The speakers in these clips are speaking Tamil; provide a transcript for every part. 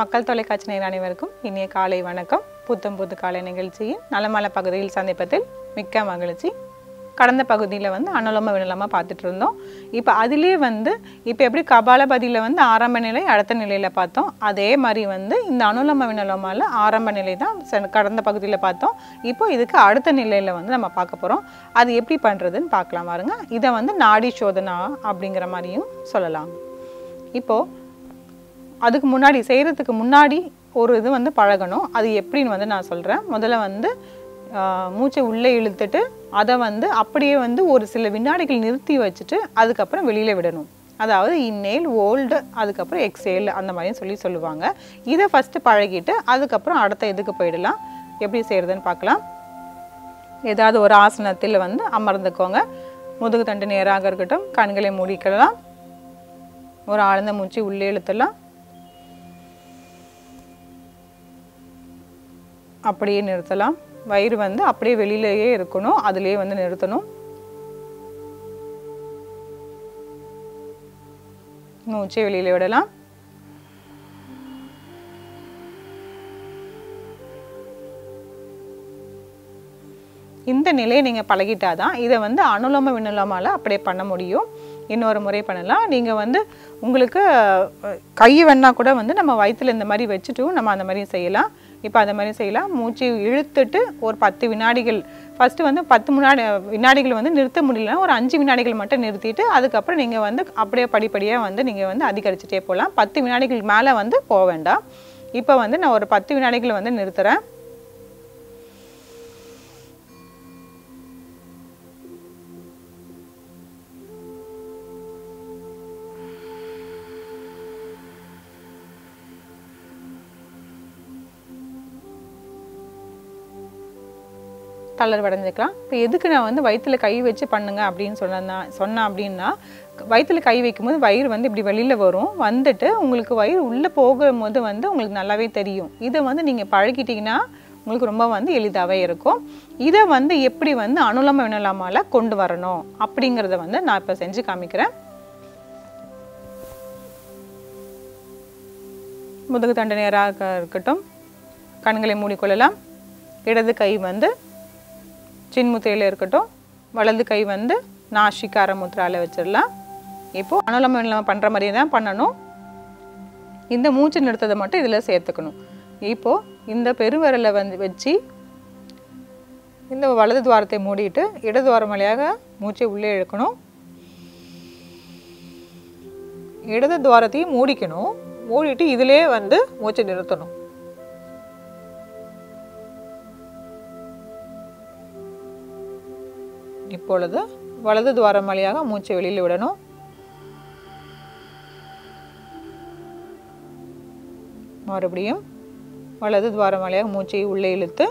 மக்கள் தொலைக்காட்சி நேர் அனைவருக்கும் இனிய காலை வணக்கம் புத்தம் புது காலை நிகழ்ச்சியின் நலமல பகுதியில் சந்திப்பதில் மிக்க மகிழ்ச்சி கடந்த பகுதியில் வந்து அனுலோம வினலமாக பார்த்துட்டு இருந்தோம் இப்போ அதிலே வந்து இப்போ எப்படி கபாலபதியில் வந்து ஆரம்ப நிலை அடுத்த நிலையில் பார்த்தோம் அதே மாதிரி வந்து இந்த அனுலோம வினலோமாவில் ஆரம்ப நிலை தான் செ- கடந்த பகுதியில் பார்த்தோம் இப்போ இதுக்கு அடுத்த நிலையில் வந்து நம்ம பார்க்க போகிறோம் அது எப்படி பண்ணுறதுன்னு பார்க்கலாம் பாருங்க இதை வந்து நாடி சோதனா அப்படிங்கிற மாதிரியும் சொல்லலாம் இப்போது அதுக்கு முன்னாடி செய்கிறதுக்கு முன்னாடி ஒரு இது வந்து பழகணும் அது எப்படின்னு வந்து நான் சொல்கிறேன் முதல்ல வந்து ஆஹ், மூச்சை உள்ளே இழுத்துட்டு அதை வந்து அப்படியே வந்து ஒரு சில வினாடிகள் நிறுத்தி வச்சுட்டு அதுக்கப்புறம் வெளியில் விடணும் அதாவது இன்னேல் ஓல்டு அதுக்கப்புறம் எக்ஸேல் அந்த மாதிரியும் சொல்லி சொல்லுவாங்க இதை ஃபஸ்ட்டு பழகிட்டு அதுக்கப்புறம் அடுத்த இதுக்கு போயிடலாம் எப்படி செய்கிறதுன்னு பார்க்கலாம் ஏதாவது ஒரு ஆசனத்தில் வந்து அமர்ந்துக்கோங்க முதுகு தண்டு நேராக இருக்கட்டும் கண்களை மூடிக்கலாம் ஒரு ஆழ்ந்த மூச்சு உள்ளே இழுத்துடலாம் அப்படியே நிறுத்தலாம் வயிறு வந்து அப்படியே வெளியிலேயே இருக்கணும் அதுலேயே வந்து நிறுத்தணும் மூச்சை வெளியில விடலாம் இந்த நிலையை நீங்கள் பழகிட்டாதான் இதை வந்து அனுலோம வினுலமால அப்படியே பண்ண முடியும் இன்னொரு முறை பண்ணலாம் நீங்கள் வந்து உங்களுக்கு அஹ், கை வேணா கூட வந்து நம்ம வயித்துல இந்த மாதிரி வச்சுட்டும் நம்ம அந்த மாதிரி செய்யலாம் இப்போ அந்த மாதிரி செய்யலாம் மூச்சு இழுத்துட்டு ஒரு பத்து வினாடிகள் ஃபஸ்ட்டு வந்து பத்து முன்னாடி வினாடிகள் வந்து நிறுத்த முடியலன்னா ஒரு அஞ்சு வினாடிகள் மட்டும் நிறுத்திட்டு அதுக்கப்புறம் நீங்கள் வந்து அப்படியே படிப்படியாக வந்து நீங்கள் வந்து அதிகரிச்சுட்டே போகலாம் பத்து வினாடிகள் மேலே வந்து போக வேண்டாம் இப்போ வந்து நான் ஒரு பத்து வினாடிகள் வந்து நிறுத்துறேன் தளர்வடைஞ்சுக்கலாம் இப்போ எதுக்கு நான் வந்து வயித்துல கை வச்சு பண்ணுங்க அப்படின்னு சொன்னா சொன்னேன் அப்படின்னா வயித்துல கை வைக்கும்போது வயிறு வந்து இப்படி வெளியில் வரும் வந்துட்டு உங்களுக்கு வயிறு உள்ளே போகும்போது வந்து உங்களுக்கு நல்லாவே தெரியும் இதை வந்து நீங்கள் பழகிட்டீங்கன்னா உங்களுக்கு ரொம்ப வந்து எளிதாகவே இருக்கும் இதை வந்து எப்படி வந்து அனுலம வினலமால கொண்டு வரணும் அப்படிங்கிறத வந்து நான் இப்போ செஞ்சு காமிக்கிறேன் முதுகு தண்டு நேராக இருக்கட்டும் கண்களை மூடிக்கொள்ளலாம் இடது கை வந்து சின்முத்திரையில் இருக்கட்டும் வலது கை வந்து நாசிகார முத்திரால வச்சிடலாம் இப்போ அனுலம விலோமம் பண்ணுற மாதிரியே தான் பண்ணணும் இந்த மூச்சு நிறுத்ததை மட்டும் இதில் சேர்த்துக்கணும் இப்போ இந்த பெருவிரலை வந்து வச்சு இந்த வலது துவாரத்தை மூடிட்டு இடது துவாரம் வழியாக மூச்சை உள்ளே இழுக்கணும் இடது துவாரத்தையும் மூடிக்கணும் மூடிட்டு இதிலே வந்து மூச்சை நிறுத்தணும் இப்பொழுது வலது துவாரம் வழியாக மூச்சை வெளியில் விடணும் மறுபடியும் வலது துவாரம் வழியாக மூச்சை உள்ளே இழுத்து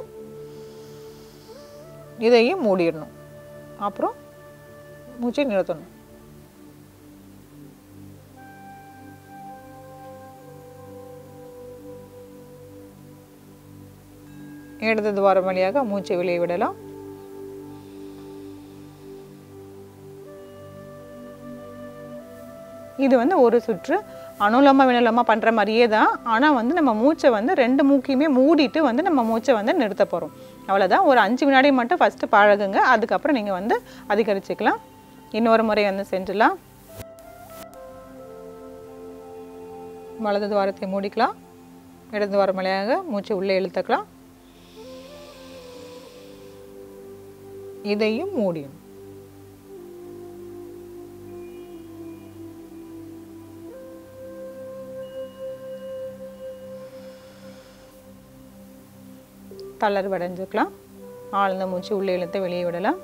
இதையும் மூடிடணும் அப்புறம் மூச்சை நிறுத்தணும் இடது துவாரம் வழியாக மூச்சை வெளியே விடலாம் இது வந்து ஒரு சுற்று அனுலோம வினலோம பண்ணுற மாதிரியே தான் ஆனால் வந்து நம்ம மூச்சை வந்து ரெண்டு மூக்கையுமே மூடிட்டு வந்து நம்ம மூச்சை வந்து நிறுத்த போகிறோம் அவ்வளோதான் ஒரு அஞ்சு வினாடி மட்டும் ஃபஸ்ட்டு பழகுங்க அதுக்கப்புறம் நீங்கள் வந்து அதிகரிச்சுக்கலாம் இன்னொரு முறை வந்து செஞ்சிடலாம் வலது துவாரத்தை மூடிக்கலாம் இடது துவாரம் வழியாக மூச்சை உள்ளே இழுத்துக்கலாம் இதையும் மூடியும் தளர்வடைஞ்சுக்கலாம் ஆழ்ந்த மூச்சு உள்ளே இழுத்து வெளியே விடலாம்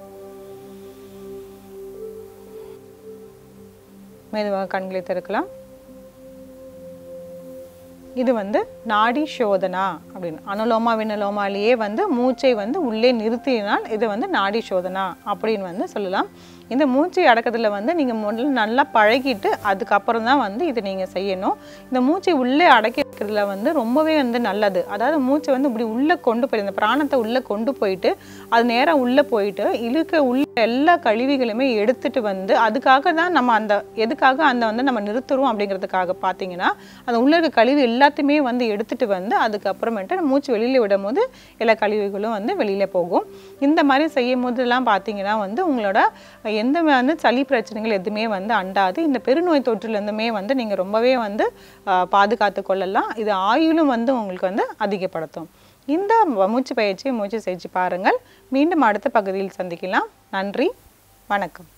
மெதுவாக கண்களை திறக்கலாம் இது வந்து நாடி சோதனா அப்படின்னு அனுலோமா வினலோமாலேயே வந்து மூச்சை வந்து உள்ளே நிறுத்தினால் இது வந்து நாடி சோதனா அப்படின்னு வந்து சொல்லலாம் இந்த மூச்சு அடக்கத்தில் வந்து நீங்கள் முதல்ல நல்லா பழகிட்டு அதுக்கப்புறம் தான் வந்து இதை நீங்கள் செய்யணும் இந்த மூச்சை உள்ளே அடக்கி வைக்கிறதுல வந்து ரொம்பவே வந்து நல்லது அதாவது மூச்சை வந்து இப்படி உள்ளே கொண்டு போய் இந்த பிராணத்தை உள்ளே கொண்டு போயிட்டு அது நேராக உள்ளே போயிட்டு இழுக்க உள்ள எல்லா கழிவுகளுமே எடுத்துட்டு வந்து அதுக்காக தான் நம்ம அந்த எதுக்காக அந்த வந்து நம்ம நிறுத்துறோம் அப்படிங்கிறதுக்காக பார்த்தீங்கன்னா அந்த உள்ள இருக்க கழிவு எல்லாத்தையுமே வந்து எடுத்துட்டு வந்து அதுக்கப்புறமேட்டு மூச்சு வெளியில் விடும் போது எல்லா கழிவுகளும் வந்து வெளியில் போகும் இந்த மாதிரி செய்யும் போதெல்லாம் பார்த்தீங்கன்னா வந்து உங்களோட எந்த வந்து சளி பிரச்சனைகள் எதுவுமே வந்து அண்டாது இந்த பெருநோய் தொற்றுலேருந்துமே வந்து நீங்கள் ரொம்பவே வந்து ஆஹ், பாதுகாத்து கொள்ளலாம் இது ஆயுளும் வந்து உங்களுக்கு வந்து அதிகப்படுத்தும் இந்த மூச்சு பயிற்சியை மூச்சு செஞ்சு பாருங்கள் மீண்டும் அடுத்த பகுதியில் சந்திக்கலாம் நன்றி வணக்கம்